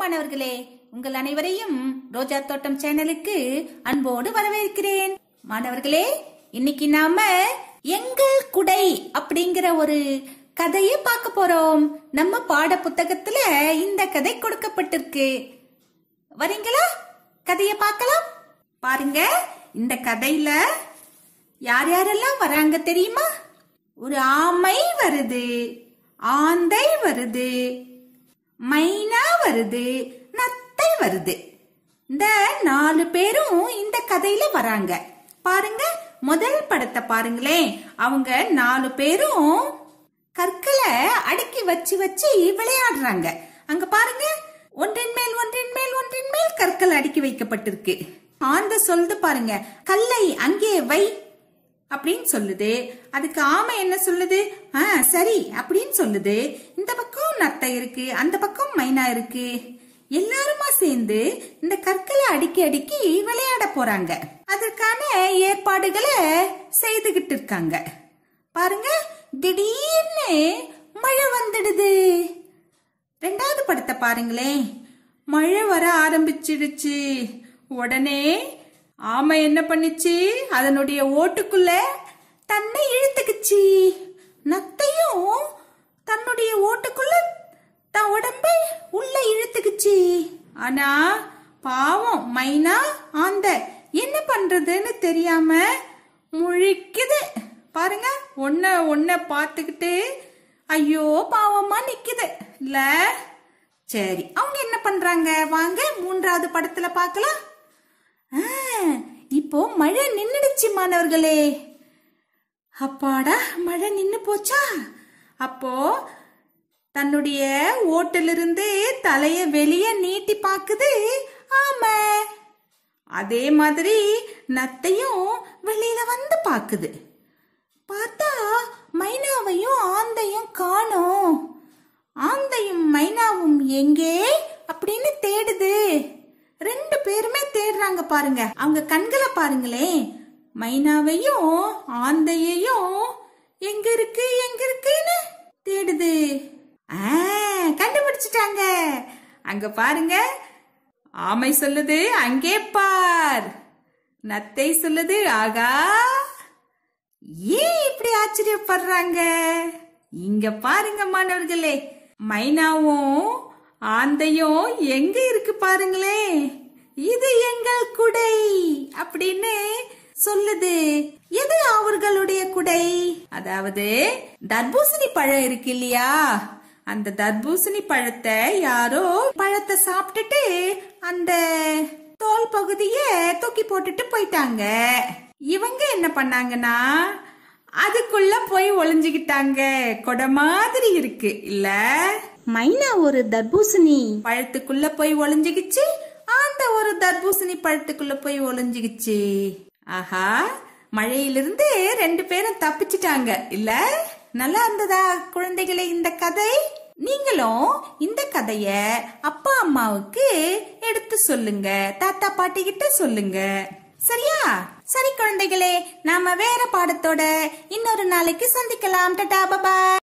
மாணவர்களே உங்கள் அனைவரையும் ரோஜா தோட்டம் சேனலுக்கு அன்போடு வரவேற்கிறேன் மாணவர்களே இன்னைக்கு நாம எங்கள் குடை அப்படிங்கிற ஒரு கதையை பார்க்க போறோம் நம்ம பாட புத்தகத்துல இந்த கதை கொடுக்கப்பட்டிருக்கு வரீங்களா கதையை பார்க்கலாம் பாருங்க இந்த கதையில யார் யாரெல்லாம் வராங்க தெரியுமா ஒரு ஆமை வருது ஆந்தை வருது மைனா வருது நத்தை வருது இந்த நாலு பேரும் இந்த கதையில வராங்க பாருங்க முதல் படத்தை பாருங்களேன் அவங்க நாலு பேரும் கற்களை அடுக்கி வச்சு வச்சு விளையாடுறாங்க அங்க பாருங்க ஒன்றின் மேல் ஒன்றின் மேல் ஒன்றின் மேல் கற்கள் அடுக்கி வைக்கப்பட்டிருக்கு ஆந்த சொல்லுது பாருங்க கல்லை அங்கே வை அப்படின்னு சொல்லுது அதுக்கு ஆமை என்ன சொல்லுது ஆ சரி அப்படின்னு சொல்லுது இந்த பக்கம் நத்தை இருக்கு அந்த பக்கம் மைனா இருக்கு எல்லாருமா சேர்ந்து இந்த கற்களை அடுக்கி அடுக்கி விளையாட போறாங்க அதற்கான ஏற்பாடுகளை செய்துகிட்டு இருக்காங்க பாருங்க திடீர்னு மழை வந்துடுது ரெண்டாவது படத்தை பாருங்களேன் மழை வர ஆரம்பிச்சிடுச்சு உடனே ஆமை என்ன பண்ணுச்சு அதனுடைய ஓட்டுக்குள்ள தன்னை இழுத்துக்குச்சு நத்தையும் தன்னுடைய ஓட்டுக்குள்ள தன் உடம்ப உள்ள இழுத்துக்குச்சு ஆனா பாவம் மைனா ஆந்த என்ன பண்றதுன்னு தெரியாம முழிக்குது பாருங்க ஒன்ன ஒன்ன பார்த்துக்கிட்டு ஐயோ பாவமா நிக்குது இல்ல சரி அவங்க என்ன பண்றாங்க வாங்க மூன்றாவது படத்துல பார்க்கலாம் ஆ, இப்போ மழை நின்னுடுச்சு மாணவர்களே அப்பாடா மழை நின்னு போச்சா அப்போ தன்னுடைய ஓட்டிலிருந்து தலைய வெளிய நீட்டி பாக்குது ஆமா அதே மாதிரி நத்தையும் வெளியில வந்து பாக்குது பார்த்தா மைனாவையும் ஆந்தையும் காணோம் ஆந்தையும் மைனாவும் எங்கே அப்படின்னு தேடுது ரெண்டு பேருமே தேடுறாங்க பாருங்க அவங்க கண்களை பாருங்களேன் மைனாவையும் ஆந்தையையும் எங்க இருக்கு எங்க இருக்குன்னு தேடுது ஆ, கண்டுபிடிச்சிட்டாங்க அங்க பாருங்க ஆமை சொல்லுது அங்கே பார் நத்தை சொல்லுது ஆகா ஏன் இப்படி ஆச்சரியப்படுறாங்க இங்க பாருங்க மாணவர்களே மைனாவும் ஆந்தையும் எங்க இருக்கு பாருங்களே இது எங்கள் குடை அப்படின்னு சொல்லுது எது அவர்களுடைய குடை அதாவது தர்பூசணி பழம் இருக்கு இல்லையா அந்த தர்பூசணி பழத்தை யாரோ பழத்தை சாப்பிட்டுட்டு அந்த தோல் பகுதிய தூக்கி போட்டுட்டு போயிட்டாங்க இவங்க என்ன பண்ணாங்கன்னா அதுக்குள்ள போய் ஒளிஞ்சுக்கிட்டாங்க கொடை மாதிரி இருக்கு இல்ல மைனா ஒரு தர்பூசணி பழத்துக்குள்ள போய் ஒளிஞ்சுக்கிச்சு அந்த ஒரு தர்பூசணி பழத்துக்குள்ள போய் ஒளிஞ்சுக்கிச்சு ஆஹா மழையிலிருந்து ரெண்டு பேரும் தப்பிச்சிட்டாங்க இல்ல நல்லா இருந்ததா குழந்தைகளே இந்த கதை நீங்களும் இந்த கதைய அப்பா அம்மாவுக்கு எடுத்து சொல்லுங்க தாத்தா பாட்டி கிட்ட சொல்லுங்க சரியா சரி குழந்தைகளே நாம வேற பாடத்தோட இன்னொரு நாளைக்கு சந்திக்கலாம் டட்டா பபா